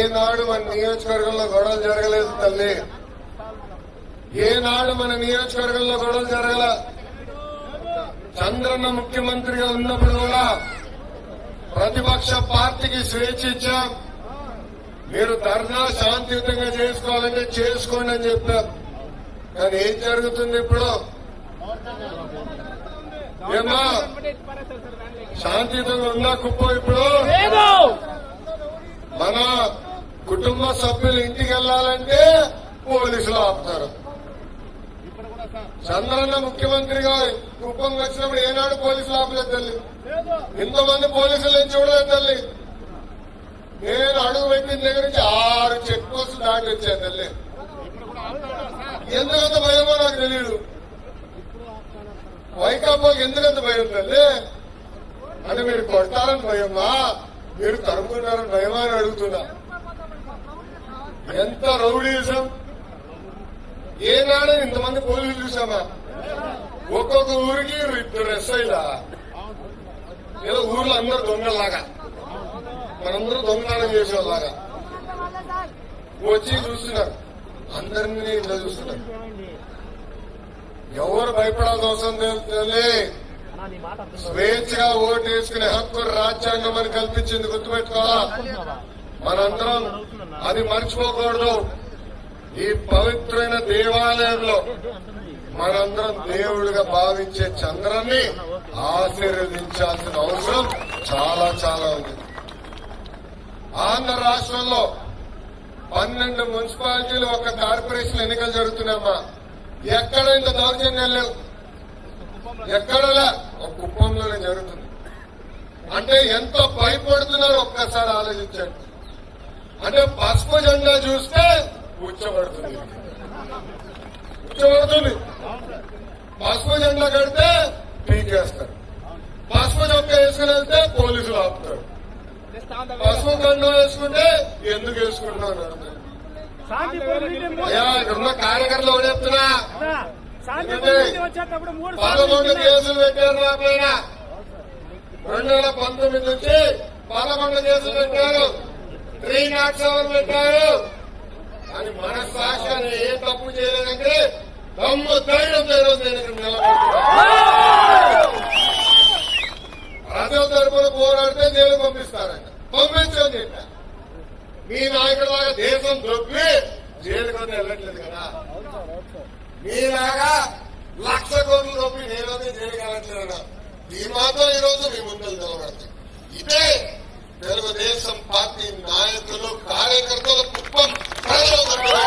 ఏనాడు మన నియోజకవర్గంలో గొడవలు జరగలేదు తల్లి ఏనాడు మన నియోజకవర్గంలో గొడవలు జరగల చంద్రన్న ముఖ్యమంత్రిగా ఉన్నప్పుడు కూడా ప్రతిపక్ష పార్టీకి స్వేచ్ఛ ఇచ్చాం మీరు ధర్నా శాంతియుతంగా చేసుకోవాలంటే చేసుకోండి అని చెప్పాం కానీ ఏం జరుగుతుంది ఇప్పుడు ఏమా శాంతియుతంగా ఉందా కుప్పం ఇప్పుడు లేదు మన కుటుంబ సభ్యులు ఇంటికి వెళ్లాలంటే పోలీసులు ఆపుతారు చంద్రన్న ముఖ్యమంత్రిగా కుప్పం వచ్చినప్పుడు ఏనాడు పోలీసులు ఆపలేదు తల్లి ఇంతమంది పోలీసులు ఏం చూడలేదు తల్లి నేను అడుగు పెట్టిన దగ్గర నుంచి ఆరు చెక్ పోస్ట్ దాటి వచ్చాను తల్లి ఎందుకంత భయమో నాకు తెలియదు వైకాపాకి ఎందుకంత భయం తల్లి అంటే మీరు కొడతారని భయమా మీరు తరుముకున్నారని భయమా అని అడుగుతున్నా ఎంత రౌడీజం ఏనాడు ఇంతమంది పోలీసులు చూసామా ఒక్కొక్క ఊరికి ఇద్దరు ఎస్ఐలా ఏదో ఊర్లో అందరు దొంగలాగా మనందరూ దొంగతనం చేసేలాగా వచ్చి చూస్తున్నారు అందరినీ ఇట్లా చూస్తున్నారు ఎవరు భయపడాల్సిన అవసరం లేదు స్వేచ్ఛగా ఓటు వేసుకునే హక్కు రాజ్యాంగం అని కల్పించింది గుర్తుపెట్టుకోవాలా మనందరం అది మర్చిపోకూడదు ఈ పవిత్రమైన దేవాలయంలో మనందరం దేవుడిగా భావించే చంద్రాన్ని ఆశీర్వదించాల్సిన అవసరం చాలా చాలా ఉంది ఆంధ్ర రాష్ట్రంలో పన్నెండు మున్సిపాలిటీలు ఒక కార్పొరేషన్ ఎన్నికలు జరుగుతున్నాయమ్మా ఎక్కడ ఇంత దౌర్జన్యాలు లేవు ఎక్కడలా ఒక కుప్పంలోనే జరుగుతుంది అంటే ఎంత భయపడుతున్నారో ఒక్కసారి ఆలోచించండి అంటే పసుపు జెండా చూస్తే కూర్చోబడుతుంది కూర్చోబడుతుంది పసుపు జెండా కడితే పీకేస్తారు పసుపు చొక్క వేసుకుని వెళ్తే పోలీసులు ఆపుతారు పసుపు కండం వేసుకుంటే ఎందుకు వేసుకుంటున్నావు అని అడుగుతారు. శాంతి పోరాటం అయ్యా ఇక్కడ ఉన్న కార్యకర్తలు ఎవరు చెప్తున్నా శాంతి పోరాటం వచ్చేటప్పుడు మూడు సార్లు పదకొండు కేసులు పెట్టారు నా పైన రెండు వేల పంతొమ్మిది నుంచి పదకొండు కేసులు పెట్టారు త్రీ నాట్ సెవెన్ పెట్టారు అని మనస్సాక్షి అని ఏ తప్పు చేయలేదంటే దమ్ము ధైర్యంతో ఈరోజు నేను ఇక్కడ నిలబడుతున్నా ప్రజల తరపున పోరాడితే నేను పంపిస్తారంట పంపించని చెప్పా మీ నాయకుడు లాగా దేశం దొబ్బి జైలుకొని వెళ్ళట్లేదు కదా మీలాగా లక్ష కోట్లు దొబ్బి నేనైతే జైలుకి వెళ్ళట్లేదు ఈ మాత్రం ఈ రోజు మీ ముందు నిలబడతాయి ఇదే తెలుగుదేశం పార్టీ నాయకులు కార్యకర్తల కుప్పం ప్రజల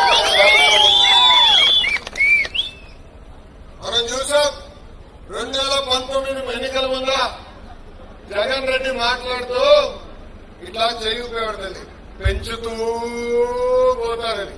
మనం చూసాం రెండు వేల పంతొమ్మిది ఎన్నికల ముందు జగన్ రెడ్డి మాట్లాడుతూ ఇట్లా చేయకపోయాడు పెంచుతూ పోతారని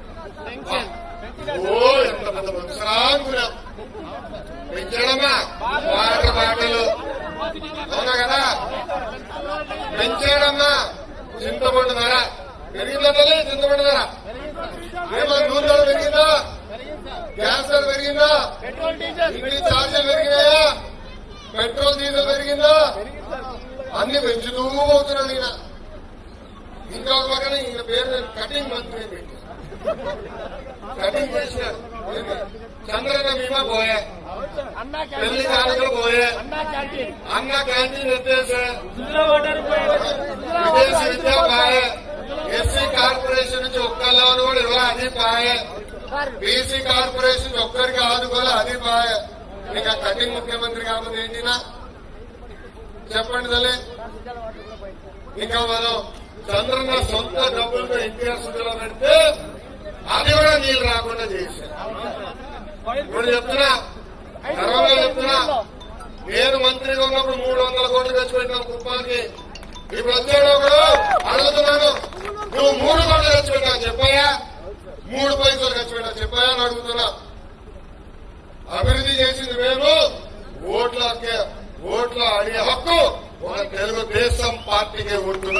ఓ ఎంత పెద్ద మనుషులా అనుకున్నాం పెంచడమా వాటర్ బాటలు అవునా కదా పెంచేయడమ్మా చింతపండు ధర పెరిగిందా తల్లి చింతపండు ధర ఏమన్నా నూనె ధర పెరిగిందా గ్యాస్ ధర పెరిగిందా పెట్రోల్ డీజిల్ ఇంటి ఛార్జీలు పెరిగినాయా పెట్రోల్ డీజిల్ పెరిగిందా అన్ని పెంచుతూ పోతున్నాడు ఈయన ఇంకా ఒక పక్కన ఈయన పేరు నేను కటింగ్ మంత్రి అని పెట్టాను కటింగ్ చేసినారు ఏంది? చంద్రన్న బీమా పోయే అన్నా పెళ్లి క్యాంటీన్ కానుకలు పోయే అన్నా క్యాంటీన్ అన్న క్యాంటీన్ ఎత్తేసే ఇందులో ఓటర్ విదేశీ విద్య పాయే ఎస్సీ కార్పొరేషన్ నుంచి ఒక్క లోన్ కూడా ఇవ్వ అది పాయే బీసీ కార్పొరేషన్ ఒక్కరికి ఆదుకోలే అది పాయే ఇంకా కటింగ్ ముఖ్యమంత్రి కాకపోతే ఏంటినా చెప్పండి తల్లి ఇంకా మనం చంద్రన్న సొంత డబ్బులతో ఎన్టీఆర్ సుఖలో పెడితే అది కూడా నీళ్ళు రాకుండా చేశారు ఇప్పుడు చెప్తున్నా గర్వంగా చెప్తున్నా నేను మంత్రిగా ఉన్నప్పుడు మూడు వందల కోట్లు ఖర్చు పెట్టిన కుప్పానికి ఇప్పుడు వచ్చాడు ఒకడు అడుగుతున్నాను నువ్వు మూడు కోట్లు ఖర్చు పెట్టావు చెప్పాయా మూడు పైసలు ఖర్చు పెట్టావు చెప్పాయా అని అడుగుతున్నా అభివృద్ధి చేసింది మేము ఓట్ల హక్కే- ఓట్ల అడిగే హక్కు ఒక తెలుగుదేశం పార్టీకే ఉంటుంది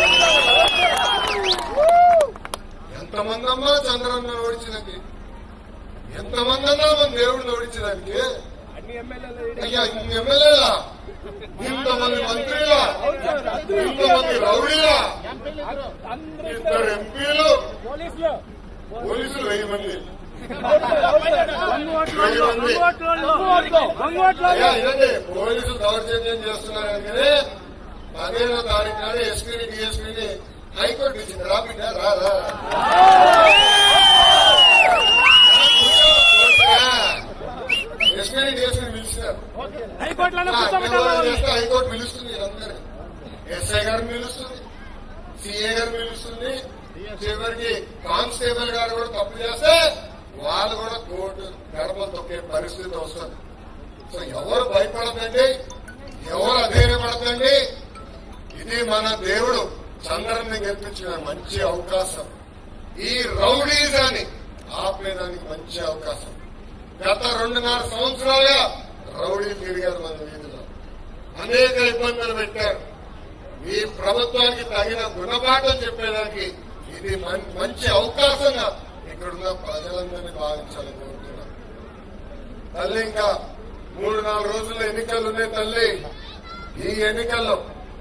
ఎంతమంది అమ్మా చంద్రన్న ఓడించడానికి ఎంతమంది అన్నా మన దేవుడిని ఓడించడానికి అన్ని ఎమ్మెల్యేలు అయ్యా ఇన్ని ఎమ్మెల్యేలా ఇంతమంది మంత్రులా ఇంతమంది రౌడీలా అందరూ ఇద్దరు ఎంపీలు పోలీసులు పోలీసులు వెయ్యి మంది దొంగ ఓట్లు దొంగ ఓట్లు అయ్యా ఇదండి పోలీసులు దౌర్జన్యం చేస్తున్నారు కానీ పదిహేనో తారీఖు నాడు ఎస్పీని డిఎస్పీని హైకోర్టు ఇచ్చింది రా బిడ్డ రా రా ఎస్పీని డిఎస్పీని పిలిచినారు హైకోర్టులోనే ఆ, అక్రమాలు కూర్చోబెట్టాలి చేస్తే హైకోర్టు పిలుస్తుంది వీళ్ళందరినీ ఎస్ఐ గారిని పిలుస్తుంది సిఏ గారిని పిలుస్తుంది చివరికి కానిస్టేబుల్ గారు కూడా తప్పు చేస్తే వాళ్ళు కూడా కోర్టు గడపలు తొక్కే పరిస్థితి వస్తుంది సో ఎవరు భయపడదండి ఎవరు అధైర్యపడదండి ఇది మన దేవుడు చంద్రుని గెలిపించిన మంచి అవకాశం ఈ రౌడీజాన్ని ఆపేదానికి మంచి అవకాశం గత రెండున్నర సంవత్సరాలుగా రౌడీలు తిరిగారు మన వీధిలో అనేక ఇబ్బందులు పెట్టారు ఈ ప్రభుత్వానికి తగిన గుణపాఠం చెప్పేదానికి ఇది మం- మంచి అవకాశంగా ఇక్కడున్న ప్రజలందరినీ భావించాలని కోరుతున్నాను తల్లి ఇంకా మూడు నాలుగు రోజుల్లో ఎన్నికలు ఉన్నాయి తల్లి ఈ ఎన్నికల్లో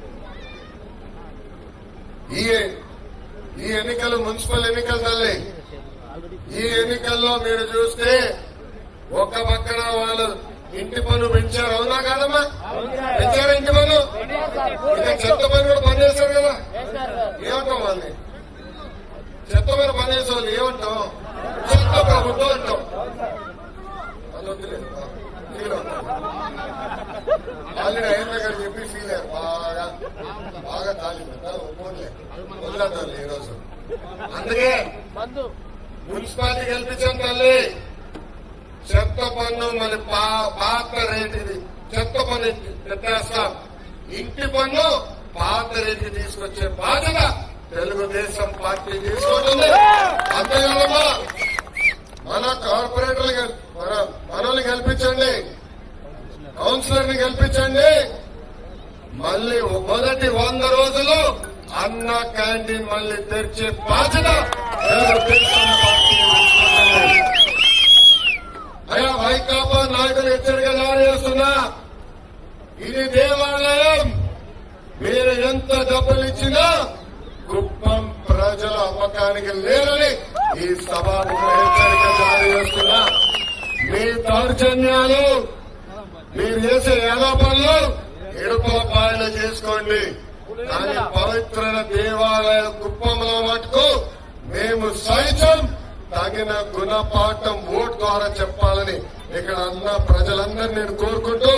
ఈ ఈ ఎన్నికలు మున్సిపల్ ఎన్నికలు తల్లి ఈ ఎన్నికల్లో మీరు చూస్తే ఒక్క పక్కన వాళ్ళు ఇంటి పన్ను పెంచారు అవునా కాదమ్మా పెంచారు ఇంటి పన్ను ఇంకా చెత్త పని కూడా పని చేశారు కదా ఏమంటాం వాళ్ళని చెత్త మీద పని చేసే వాళ్ళు ఏమంటాం చెత్త ప్రభుత్వం అంటాం అదొద్దులే. ఫీల్ అవుతాం ఆల్రెడీ అయిన దగ్గర చెప్పి ఫీల్ అయ్యారు బాగా బాగా కాలింది ఒప్పుకోలే వదిలేద్దాం ఈ రోజు అందుకే మందు మున్సిపాలిటీ గెలిపించాం తల్లి చెత్త పన్ను మరి పా- పాత రేట్ ఇది చెత్త పన్ను పెట్టేస్తాం ఇంటి పన్ను పాత రేటు తీసుకొచ్చే బాధ్యత తెలుగుదేశం పార్టీ తీసుకుంటుంది అంతేకాదమ్మా మన కార్పొరేటర్లు గెల్- మన మనల్ని గెలిపించండి కౌన్సిలర్ ని గెలిపించండి మళ్ళీ మొదటి వంద రోజులు అన్న క్యాంటీన్ మళ్ళీ తెరిచే బాధ్యత తెలుగుదేశం పార్టీ తీసుకుంటుంది. అయ్యా వైకాపా నాయకులు హెచ్చరిక జారీ చేస్తున్నా ఇది దేవాలయం మీరు ఎంత డబ్బులు ఇచ్చినా కుప్పం ప్రజల అమ్మకానికి లేరని ఈ సభకు హెచ్చరిక జారీ చేస్తున్నా మీ దౌర్జన్యాలు మీరు చేసే ఏలాపనలు ఇడుపుల పాయలు చేసుకోండి కానీ పవిత్రమైన దేవాలయ కుప్పంలో మటుకు మేము సైతం తగిన గుణపాఠం ఓట్ ద్వారా చెప్పాలని ఇక్కడ అన్న ప్రజలందరినీ నేను కోరుకుంటూ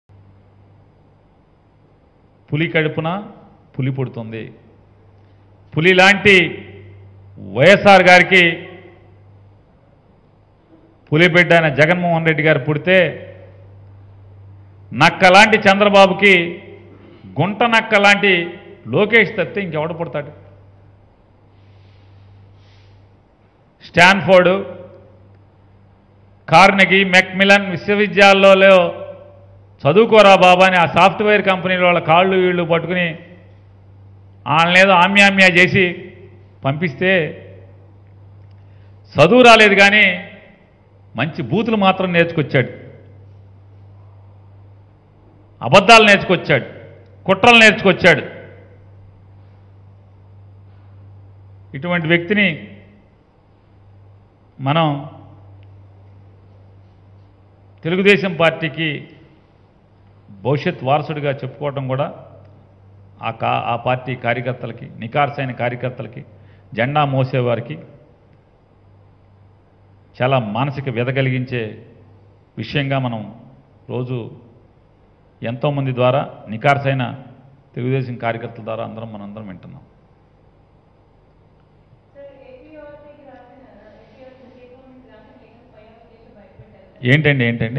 పులి కడుపున పులి పుడుతుంది పులి లాంటి వైఎస్ఆర్ గారికి పులి బిడ్డ అయిన జగన్మోహన్ రెడ్డి గారు పుడితే నక్క లాంటి చంద్రబాబుకి గుంట నక్క లాంటి లోకేష్ తప్పితే ఇంకెవడ పుడతాడు స్టాన్ఫోర్డు కార్నెగీ మెక్మిలన్ విశ్వవిద్యాలయాల్లో చదువుకోరా బాబా అని ఆ సాఫ్ట్వేర్ కంపెనీల వాళ్ళ కాళ్ళు వీళ్ళు పట్టుకుని వాళ్ళనేదో ఆమ్యామ్యా చేసి పంపిస్తే చదువు రాలేదు కానీ మంచి బూతులు మాత్రం నేర్చుకొచ్చాడు అబద్ధాలు నేర్చుకొచ్చాడు కుట్రలు నేర్చుకొచ్చాడు ఇటువంటి వ్యక్తిని మనం తెలుగుదేశం పార్టీకి భవిష్యత్ వారసుడిగా చెప్పుకోవడం కూడా ఆ కా ఆ పార్టీ కార్యకర్తలకి నికార్సైన కార్యకర్తలకి జెండా మోసేవారికి చాలా మానసిక వ్యధ కలిగించే విషయంగా మనం రోజు ఎంతోమంది ద్వారా నికార్సైన తెలుగుదేశం కార్యకర్తల ద్వారా అందరం మనందరం వింటున్నాం ఏంటండి ఏంటండి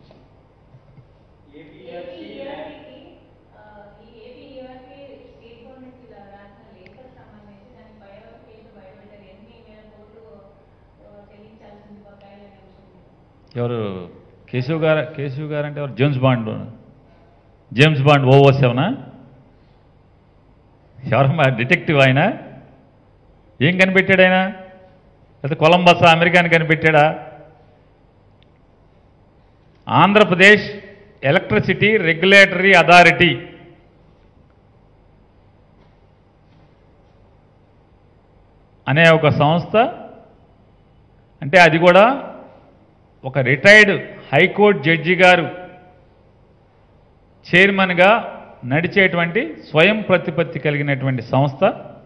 ఎవరు కేశవ్ గారు కేశవ్ గారు అంటే ఎవరు James Bond James Bond O O సెవెనా ఎవరమ్మా డిటెక్టివ్ ఆయన ఏం కనిపెట్టాడు ఆయన లేదా కొలంబస్ అమెరికాని కనిపెట్టాడా ఆంధ్రప్రదేశ్ ఎలక్ట్రిసిటీ రెగ్యులేటరీ అథారిటీ అనే ఒక సంస్థ అంటే అది కూడా ఒక రిటైర్డ్ హైకోర్టు జడ్జి గారు చైర్మన్గా నడిచేటువంటి స్వయం ప్రతిపత్తి కలిగినటువంటి సంస్థ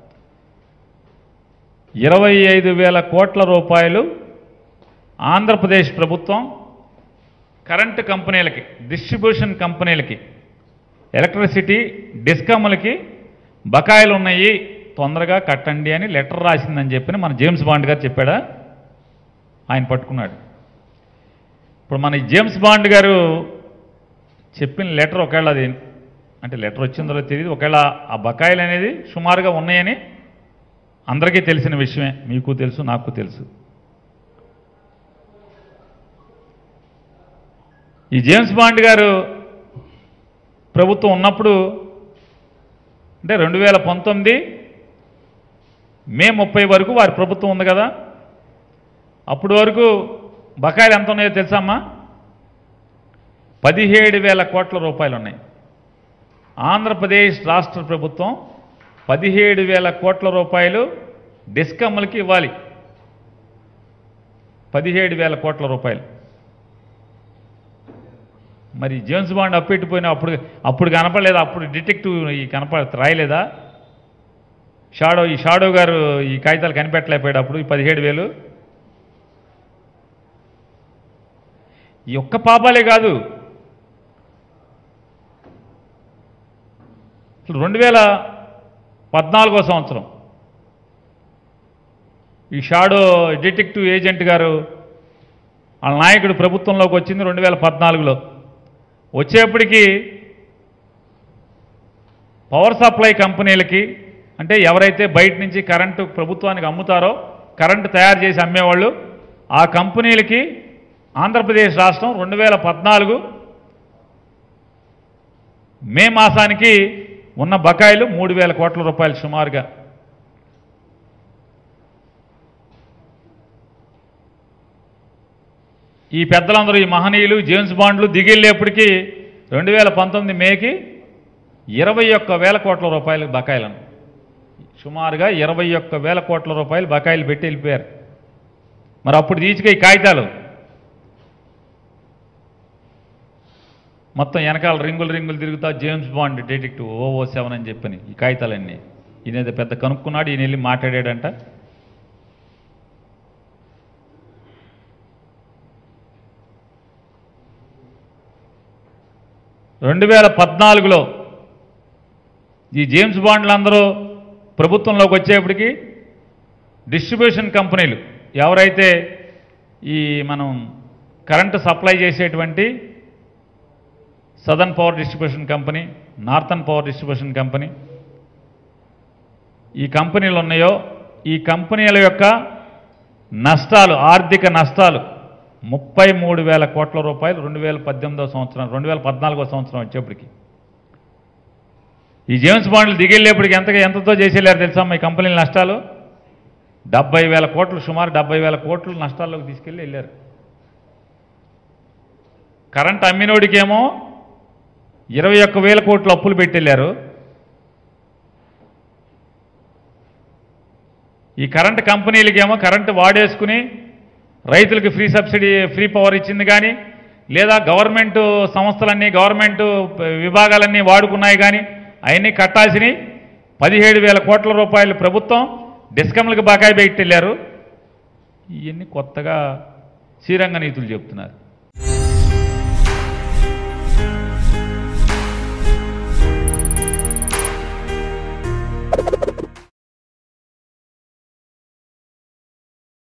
ఇరవై ఐదు వేల కోట్ల రూపాయలు ఆంధ్రప్రదేశ్ ప్రభుత్వం కరెంటు కంపెనీలకి డిస్ట్రిబ్యూషన్ కంపెనీలకి ఎలక్ట్రిసిటీ డిస్కమ్లకి బకాయిలు ఉన్నాయి తొందరగా కట్టండి అని లెటర్ రాసిందని చెప్పి మన జేమ్స్ బాండ్ గారు చెప్పాడా ఆయన పట్టుకున్నాడు ఇప్పుడు మన ఈ జేమ్స్ బాండ్ గారు చెప్పిన లెటర్ ఒకవేళ అది అంటే లెటర్ వచ్చిందో తెలియదు ఒకవేళ ఆ బకాయిలు అనేది సుమారుగా ఉన్నాయని అందరికీ తెలిసిన విషయమే మీకు తెలుసు నాకు తెలుసు ఈ జేమ్స్ బాండ్ గారు ప్రభుత్వం ఉన్నప్పుడు అంటే రెండు వేల పంతొమ్మిది మే ముప్పై వరకు వారి ప్రభుత్వం ఉంది కదా అప్పటి వరకు బకాయిలు ఎంత ఉన్నాయో తెలుసమ్మా పదిహేడు వేల కోట్ల రూపాయలు ఉన్నాయి ఆంధ్రప్రదేశ్ రాష్ట్ర ప్రభుత్వం పదిహేడు వేల కోట్ల రూపాయలు డిస్కమ్లకి ఇవ్వాలి పదిహేడు వేల కోట్ల రూపాయలు మరి జేమ్స్ బాండ్ అప్పెట్టిపోయినా అప్పుడు అప్పుడు కనపడలేదా అప్పుడు డిటెక్టివ్ ఈ కనపడ రాయలేదా షాడో ఈ షాడో గారు ఈ కాగితాలు కనిపెట్టలేకపోయాడు అప్పుడు ఈ పదిహేడు వేలు ఈ ఒక్క పాపాలే కాదు రెండు వేల పద్నాలుగో సంవత్సరం ఈ షాడో డిటెక్టివ్ ఏజెంట్ గారు వాళ్ళ నాయకుడు ప్రభుత్వంలోకి వచ్చింది రెండు వేల పద్నాలుగులో వచ్చేప్పటికి పవర్ సప్లై కంపెనీలకి అంటే ఎవరైతే బయట నుంచి కరెంటు ప్రభుత్వానికి అమ్ముతారో కరెంటు తయారు చేసి అమ్మేవాళ్ళు ఆ కంపెనీలకి ఆంధ్రప్రదేశ్ రాష్ట్రం రెండు వేల పద్నాలుగు మే మాసానికి ఉన్న బకాయిలు మూడు వేల కోట్ల రూపాయలు సుమారుగా ఈ పెద్దలందరూ ఈ మహనీయులు జేమ్స్ బాండ్లు దిగిళ్ళేప్పటికీ రెండు వేల పంతొమ్మిది మేకి ఇరవై ఒక్క వేల కోట్ల రూపాయలు బకాయిలను సుమారుగా ఇరవై ఒక్క వేల కోట్ల రూపాయలు బకాయిలు పెట్టి వెళ్ళిపోయారు మరి అప్పుడు తీసుకే ఈ కాగితాలు మొత్తం వెనకాల రింగులు రింగులు తిరుగుతా James Bond detective O O seven అని చెప్పని ఈ కాగితాలన్నీ ఈయన ఏదో పెద్ద కనుక్కున్నాడు ఈయన వెళ్ళి మాట్లాడాడంట రెండు వేల పద్నాలుగులో ఈ జేమ్స్ బాండ్లు అందరూ ప్రభుత్వంలోకి వచ్చేప్పటికి డిస్ట్రిబ్యూషన్ కంపెనీలు ఎవరైతే ఈ మనం కరెంటు సప్లై చేసేటువంటి southern power distribution company northern power distribution company ఈ కంపెనీలు ఉన్నాయో ఈ కంపెనీల యొక్క నష్టాలు ఆర్థిక నష్టాలు ముప్పై మూడు వేల కోట్ల రూపాయలు రెండు వేల పద్దెనిమిదో సంవత్సరం రెండు వేల పద్నాలుగో సంవత్సరం వచ్చేప్పటికి ఈ జేమ్స్ బాండ్లు దిగెళ్ళేప్పటికి ఎంతగా ఎంతతో చేసేళ్ళారు తెలుసా ఈ కంపెనీల నష్టాలు డెబ్బై వేల కోట్లు సుమారు డెబ్బై వేల కోట్లు నష్టాల్లోకి తీసుకెళ్ళి వెళ్ళారు కరెంట్ అమ్మినోడికేమో ఇరవై ఒక్క వేల కోట్లు అప్పులు పెట్టెళ్ళారు ఈ కరెంట్ కంపెనీలకేమో కరెంటు వాడేసుకుని రైతులకు ఫ్రీ సబ్సిడీ ఫ్రీ పవర్ ఇచ్చింది కానీ లేదా గవర్నమెంట్ సంస్థలన్నీ గవర్నమెంట్ విభాగాలన్నీ వాడుకున్నాయి కానీ అవన్నీ కట్టాల్సినవి పదిహేడు వేల కోట్ల రూపాయలు ప్రభుత్వం డిస్కమ్లకు బకాయి పెట్టెళ్ళారు ఇవన్నీ కొత్తగా శ్రీరంగ నీతులు చెప్తున్నారు